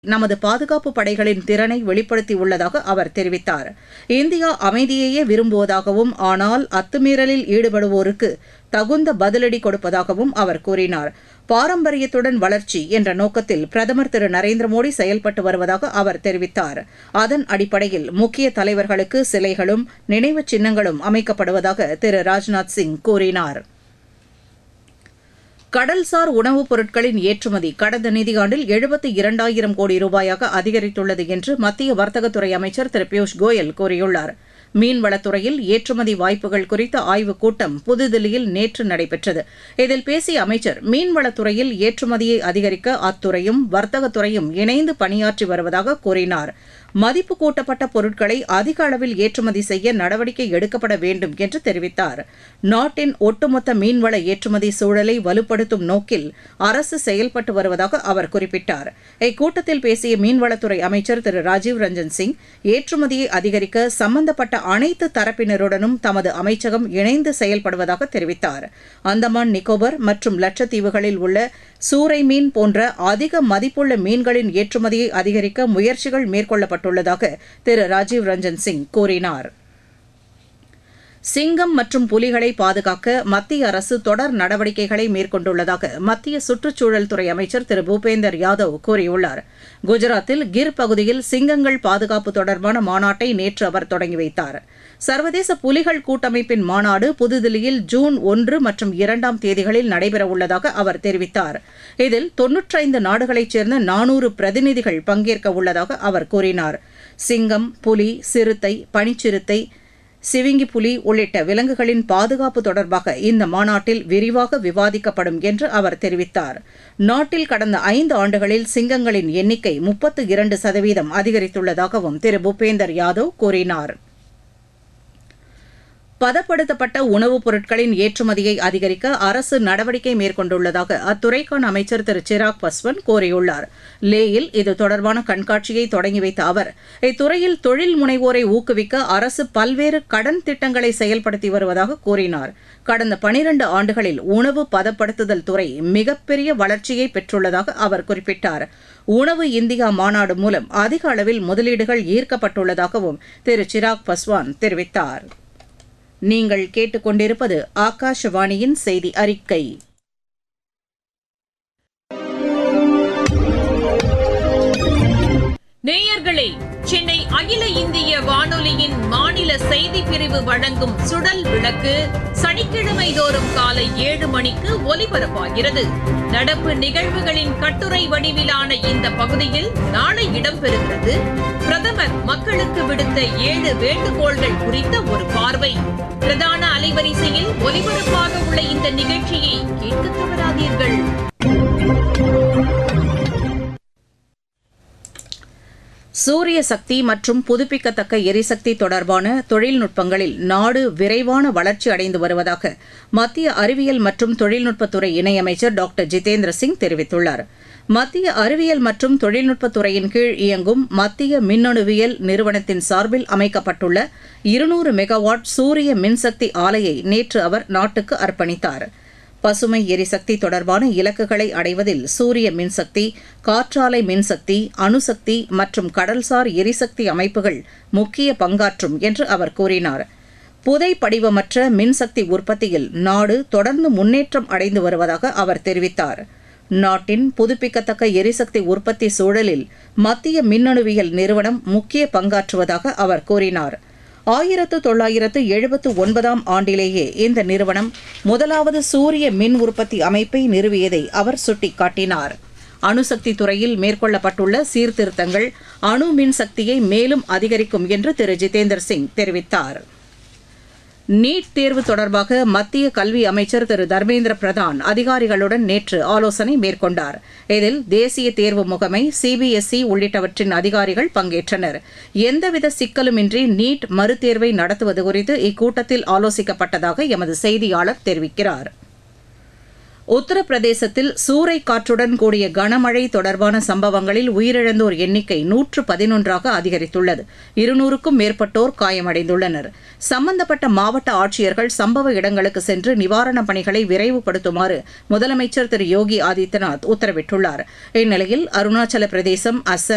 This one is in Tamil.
நமது பாதுகாப்பு படைகளின் திறனை வெளிப்படுத்தியுள்ளதாக அவர் தெரிவித்தார் இந்தியா அமைதியையே விரும்புவதாகவும் ஆனால் அத்துமீறலில் ஈடுபடுவோருக்கு தகுந்த பதிலடி கொடுப்பதாகவும் அவர் கூறினார் பாரம்பரியத்துடன் வளர்ச்சி என்ற நோக்கத்தில் பிரதமர் திரு நரேந்திர மோடி செயல்பட்டு வருவதாக அவர் தெரிவித்தார் அதன் அடிப்படையில் முக்கிய தலைவர்களுக்கு சிலைகளும் நினைவுச் சின்னங்களும் அமைக்கப்படுவதாக திரு ராஜ்நாத் சிங் கூறினார் கடல்சார் உணவுப் பொருட்களின் ஏற்றுமதி கடந்த நிதியாண்டில் எழுபத்தி இரண்டாயிரம் கோடி ரூபாயாக அதிகரித்துள்ளது என்று மத்திய வர்த்தகத்துறை அமைச்சர் திரு பியூஷ் கோயல் கூறியுள்ளார் மீன்வளத்துறையில் ஏற்றுமதி வாய்ப்புகள் குறித்த ஆய்வுக் கூட்டம் புதுதில்லியில் நேற்று நடைபெற்றது இதில் பேசிய அமைச்சர் மீன்வளத்துறையில் ஏற்றுமதியை அதிகரிக்க அத்துறையும் வர்த்தகத்துறையும் இணைந்து பணியாற்றி வருவதாக கூறினார் மதிப்பு கூட்டப்பட்ட பொருட்களை அதிக அளவில் ஏற்றுமதி செய்ய நடவடிக்கை எடுக்கப்பட வேண்டும் என்று தெரிவித்தார் நாட்டின் ஒட்டுமொத்த மீன்வள ஏற்றுமதி சூழலை வலுப்படுத்தும் நோக்கில் அரசு செயல்பட்டு வருவதாக அவர் குறிப்பிட்டார் இக்கூட்டத்தில் பேசிய மீன்வளத்துறை அமைச்சர் திரு ராஜீவ் ரஞ்சன் சிங் ஏற்றுமதியை அதிகரிக்க சம்பந்தப்பட்ட அனைத்து தரப்பினருடனும் தமது அமைச்சகம் இணைந்து செயல்படுவதாக தெரிவித்தார் அந்தமான் நிக்கோபர் மற்றும் லட்சத்தீவுகளில் உள்ள சூறை மீன் போன்ற அதிக மதிப்புள்ள மீன்களின் ஏற்றுமதியை அதிகரிக்க முயற்சிகள் மேற்கொள்ளப்பட்டுள்ளதாக திரு ராஜீவ் ரஞ்சன் சிங் கூறினார் சிங்கம் மற்றும் புலிகளை பாதுகாக்க மத்திய அரசு தொடர் நடவடிக்கைகளை மேற்கொண்டுள்ளதாக மத்திய சுற்றுச்சூழல் துறை அமைச்சர் திரு பூபேந்தர் யாதவ் கூறியுள்ளார் குஜராத்தில் கிர் பகுதியில் சிங்கங்கள் பாதுகாப்பு தொடர்பான மாநாட்டை நேற்று அவர் தொடங்கி வைத்தார் சர்வதேச புலிகள் கூட்டமைப்பின் மாநாடு புதுதில்லியில் ஜூன் ஒன்று மற்றும் இரண்டாம் தேதிகளில் நடைபெறவுள்ளதாக அவர் தெரிவித்தார் இதில் தொன்னூற்றைந்து நாடுகளைச் சேர்ந்த நானூறு பிரதிநிதிகள் பங்கேற்க உள்ளதாக அவர் கூறினார் சிங்கம் புலி சிறுத்தை பனிச்சிறுத்தை சிவிங்கி புலி உள்ளிட்ட விலங்குகளின் பாதுகாப்பு தொடர்பாக இந்த மாநாட்டில் விரிவாக விவாதிக்கப்படும் என்று அவர் தெரிவித்தார் நாட்டில் கடந்த ஐந்து ஆண்டுகளில் சிங்கங்களின் எண்ணிக்கை முப்பத்து இரண்டு சதவீதம் அதிகரித்துள்ளதாகவும் திரு பூபேந்தர் யாதவ் கூறினார் பதப்படுத்தப்பட்ட உணவுப் பொருட்களின் ஏற்றுமதியை அதிகரிக்க அரசு நடவடிக்கை மேற்கொண்டுள்ளதாக அத்துறைக்கான அமைச்சர் திரு சிராக் பஸ்வான் கூறியுள்ளார் லேயில் இது தொடர்பான கண்காட்சியை தொடங்கி வைத்த அவர் இத்துறையில் தொழில் முனைவோரை ஊக்குவிக்க அரசு பல்வேறு கடன் திட்டங்களை செயல்படுத்தி வருவதாக கூறினார் கடந்த பனிரண்டு ஆண்டுகளில் உணவு பதப்படுத்துதல் துறை மிகப்பெரிய வளர்ச்சியை பெற்றுள்ளதாக அவர் குறிப்பிட்டார் உணவு இந்தியா மாநாடு மூலம் அதிக அளவில் முதலீடுகள் ஈர்க்கப்பட்டுள்ளதாகவும் திரு சிராக் பஸ்வான் தெரிவித்தார் நீங்கள் கேட்டுக்கொண்டிருப்பது ஆகாஷவாணியின் செய்தி அறிக்கை நேயர்களே சென்னை அகில இந்திய வானொலியின் மாநில செய்தி பிரிவு வழங்கும் சுடல் விளக்கு சனிக்கிழமை தோறும் காலை ஏழு மணிக்கு ஒலிபரப்பாகிறது நடப்பு நிகழ்வுகளின் கட்டுரை வடிவிலான இந்த பகுதியில் நாளை இடம்பெறுகிறது பிரதமர் மக்களுக்கு விடுத்த ஏழு வேண்டுகோள்கள் குறித்த ஒரு பார்வை பிரதான அலைவரிசையில் ஒலிபரப்பாக உள்ள இந்த நிகழ்ச்சியை கேட்க தவறாதீர்கள் சூரிய சக்தி மற்றும் புதுப்பிக்கத்தக்க எரிசக்தி தொடர்பான தொழில்நுட்பங்களில் நாடு விரைவான வளர்ச்சி அடைந்து வருவதாக மத்திய அறிவியல் மற்றும் தொழில்நுட்பத்துறை இணையமைச்சர் டாக்டர் ஜிதேந்திர சிங் தெரிவித்துள்ளார் மத்திய அறிவியல் மற்றும் தொழில்நுட்பத்துறையின் கீழ் இயங்கும் மத்திய மின்னணுவியல் நிறுவனத்தின் சார்பில் அமைக்கப்பட்டுள்ள இருநூறு மெகாவாட் சூரிய மின்சக்தி ஆலையை நேற்று அவர் நாட்டுக்கு அர்ப்பணித்தார் பசுமை எரிசக்தி தொடர்பான இலக்குகளை அடைவதில் சூரிய மின்சக்தி காற்றாலை மின்சக்தி அணுசக்தி மற்றும் கடல்சார் எரிசக்தி அமைப்புகள் முக்கிய பங்காற்றும் என்று அவர் கூறினார் புதை படிவமற்ற மின்சக்தி உற்பத்தியில் நாடு தொடர்ந்து முன்னேற்றம் அடைந்து வருவதாக அவர் தெரிவித்தார் நாட்டின் புதுப்பிக்கத்தக்க எரிசக்தி உற்பத்தி சூழலில் மத்திய மின்னணுவியல் நிறுவனம் முக்கிய பங்காற்றுவதாக அவர் கூறினார் ஆயிரத்து தொள்ளாயிரத்து எழுபத்து ஒன்பதாம் ஆண்டிலேயே இந்த நிறுவனம் முதலாவது சூரிய மின் உற்பத்தி அமைப்பை நிறுவியதை அவர் சுட்டிக்காட்டினார் அணுசக்தி துறையில் மேற்கொள்ளப்பட்டுள்ள சீர்திருத்தங்கள் அணு மின் சக்தியை மேலும் அதிகரிக்கும் என்று திரு ஜிதேந்தர் சிங் தெரிவித்தார் நீட் தேர்வு தொடர்பாக மத்திய கல்வி அமைச்சர் திரு தர்மேந்திர பிரதான் அதிகாரிகளுடன் நேற்று ஆலோசனை மேற்கொண்டார் இதில் தேசிய தேர்வு முகமை சிபிஎஸ்இ உள்ளிட்டவற்றின் அதிகாரிகள் பங்கேற்றனர் எந்தவித சிக்கலுமின்றி நீட் மறுதேர்வை நடத்துவது குறித்து இக்கூட்டத்தில் ஆலோசிக்கப்பட்டதாக எமது செய்தியாளர் தெரிவிக்கிறார் உத்தரப்பிரதேசத்தில் சூறை காற்றுடன் கூடிய கனமழை தொடர்பான சம்பவங்களில் உயிரிழந்தோர் எண்ணிக்கை நூற்று பதினொன்றாக அதிகரித்துள்ளது இருநூறுக்கும் மேற்பட்டோர் காயமடைந்துள்ளனர் சம்பந்தப்பட்ட மாவட்ட ஆட்சியர்கள் சம்பவ இடங்களுக்கு சென்று நிவாரணப் பணிகளை விரைவுபடுத்துமாறு முதலமைச்சர் திரு யோகி ஆதித்யநாத் உத்தரவிட்டுள்ளார் இந்நிலையில் அருணாச்சல பிரதேசம் அஸ்ஸாம்